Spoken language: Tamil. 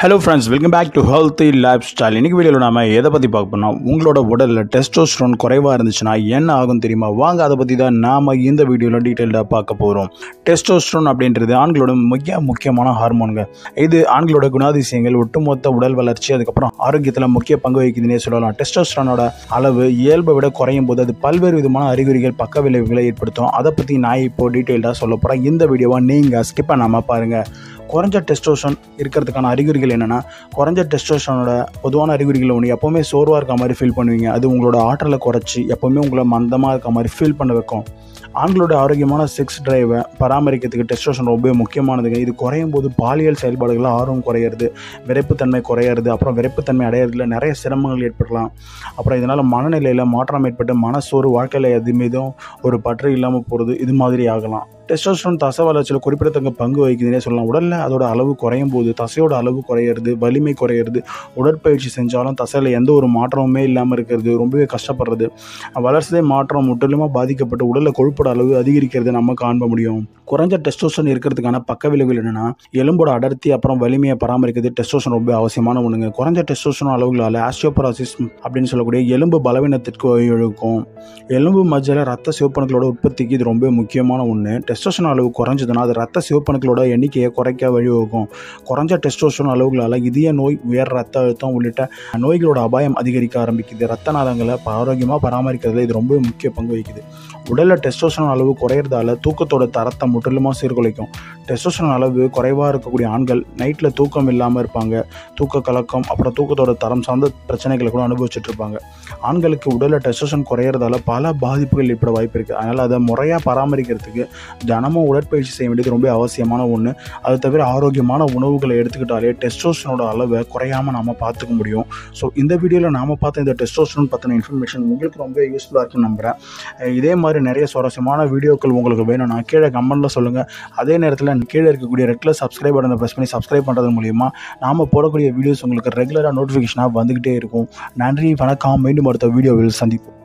hello friends welcome back to healthy lifestyle இன்னைக்கு வீடியோவில் நாம எதை பற்றி பார்க்க போனோம் உங்களோட உடலில் டெஸ்டோஸ்ட்ரோன் குறைவாக இருந்துச்சுன்னா என்ன ஆகும் தெரியுமா வாங்க அதை பற்றி தான் நாம் இந்த வீடியோவில் டீட்டெயில்டாக பார்க்க போகிறோம் டெஸ்டோஸ்ட்ரோன் அப்படின்றது ஆண்களோட மிக முக்கியமான ஹார்மோனுங்க இது ஆண்களோட குணாதிசயங்கள் ஒட்டுமொத்த உடல் வளர்ச்சி அதுக்கப்புறம் ஆரோக்கியத்தில் முக்கிய பங்கு வகிக்குதுன்னே சொல்லலாம் டெஸ்டோஸ்ட்ரோனோட அளவு இயல்பை விட குறையும் போது அது பல்வேறு விதமான அறிகுறிகள் பக்க விளைவுகளை ஏற்படுத்தும் அதை பற்றி நான் இப்போ டீட்டெயில்டாக சொல்ல போகிறேன் இந்த வீடியோவை நீங்கள் ஸ்கிப் பண்ணாமல் பாருங்கள் குறைஞ்ச டெஸ்டோஷன் இருக்கிறதுக்கான அறிகுறிகள் என்னென்னா குறைஞ்ச டெஸ்டோஷனோட பொதுவான அறிகுறிகள் ஒன்று எப்போவுமே சோர்வாக இருக்க மாதிரி ஃபீல் பண்ணுவீங்க அது உங்களோட ஆற்றலை குறைச்சி எப்போவுமே உங்களை மந்தமாக இருக்க மாதிரி ஃபீல் பண்ண வைக்கும் ஆண்களோட ஆரோக்கியமான செக்ஸ் டிரைவை பராமரிக்கிறதுக்கு டெஸ்டோஷன் ரொம்ப முக்கியமானதுங்க இது குறையும் போது பாலியல் செயல்பாடுகளில் ஆர்வம் குறையிறது விரைப்புத்தன்மை குறையிறது அப்புறம் விரைப்புத்தன்மை அடையிறதுல நிறைய சிரமங்கள் ஏற்படலாம் அப்புறம் இதனால் மனநிலையில் மாற்றம் ஏற்பட்டு மனசோறு வாழ்க்கையில் எது மீதும் ஒரு பற்று இல்லாமல் போகிறது இது மாதிரி ஆகலாம் டெஸ்டோஸ்டரோன் தசை வளர்ச்சியில் குறிப்பிடத்தக்க பங்கு வகிக்குதுன்னே சொல்லலாம் உடலில் அதோட அளவு குறையும் போது தசையோட அளவு குறையிறது வலிமை குறையிறது உடற்பயிற்சி செஞ்சாலும் தசையில் எந்த ஒரு மாற்றமுமே இல்லாமல் இருக்கிறது ரொம்பவே கஷ்டப்படுறது வளர்ச்சிதை மாற்றம் முற்றிலுமாக பாதிக்கப்பட்டு உடலில் கொழுப்போட அளவு அதிகரிக்கிறது நம்ம காண்ப முடியும் குறைஞ்ச டெஸ்டோஸ்டரோன் இருக்கிறதுக்கான பக்க விளைவுகள் என்னென்னா எலும்போட அடர்த்தி அப்புறம் வலிமையை பராமரிக்கிறது டெஸ்டோஸ்டரோன் ரொம்ப அவசியமான ஒன்றுங்க குறைஞ்ச டெஸ்டோஸ்டரோன் அளவுகளால் ஆஸ்டியோபராசிஸ் அப்படின்னு சொல்லக்கூடிய எலும்பு பலவீனத்திற்கு வழிவகுக்கும் எலும்பு மஜ்ஜில் ரத்த சிவப்பணுக்களோட உற்பத்திக்கு இது ரொம்ப முக்கியமான ஒன்று டெஸ்டோஸ்டரோன் அளவு குறைஞ்சதுன்னா அது ரத்த சிவப்பணுக்களோட எண்ணிக்கையை குறைக்க வழிவகுக்கும் குறைஞ்ச டெஸ்டோஸ்டரோன் அளவுகளால் இதய நோய் உயர் ரத்த அழுத்தம் உள்ளிட்ட நோய்களோட அபாயம் அதிகரிக்க ஆரம்பிக்குது ரத்த நாளங்களை ஆரோக்கியமாக பராமரிக்கிறதுல இது ரொம்ப முக்கிய பங்கு வகிக்குது உடலில் டெஸ்டோஸ்டரோன் அளவு குறையிறதால தூக்கத்தோட தரத்தை முற்றிலுமாக சீர்குலைக்கும் டெஸ்டோஸ்டரோன் அளவு குறைவாக இருக்கக்கூடிய ஆண்கள் நைட்டில் தூக்கம் இல்லாமல் இருப்பாங்க தூக்க கலக்கம் அப்புறம் தூக்கத்தோட தரம் சார்ந்த பிரச்சனைகளை கூட அனுபவிச்சுட்டு இருப்பாங்க ஆண்களுக்கு உடலில் டெஸ்டோஸ்டரோன் குறையிறதால பல பாதிப்புகள் ஏற்பட வாய்ப்பு இருக்குது அதனால் அதை முறையாக பராமரிக்கிறதுக்கு தினமும் உடற்பயிற்சி செய்ய வேண்டியது ரொம்ப அவசியமான ஒன்று அது தவிர ஆரோக்கியமான உணவுகளை எடுத்துக்கிட்டாலே டெஸ்டோஸ்டரோட அளவை குறையாமல் நாம் பார்த்துக்க முடியும் ஸோ இந்த வீடியோவில் நாம் பார்த்த இந்த டெஸ்டோஸ்டரோன் பற்றின இன்ஃபர்மேஷன் உங்களுக்கு ரொம்ப யூஸ்ஃபுல்லாக இருக்குன்னு நம்புகிறேன் அஹ் இதே மாதிரி நிறைய சுவாரஸ்யமான வீடியோக்கள் உங்களுக்கு வேணும்னா கீழே கமெண்ட்டில் சொல்லுங்கள் அதே நேரத்தில் கீழே இருக்கக்கூடிய ரெட்டில் சப்ஸ்கிரைப் பட்டனை ப்ரெஸ் பண்ணி சப்ஸ்கிரைப் பண்ணுறது மூலிமா நாம் போடக்கூடிய வீடியோஸ் உங்களுக்கு ரெகுலராக நோட்டிஃபிகேஷனாக வந்துக்கிட்டே இருக்கும் நன்றி வணக்கம் மீண்டும் அடுத்த வீடியோவில் சந்திப்போம்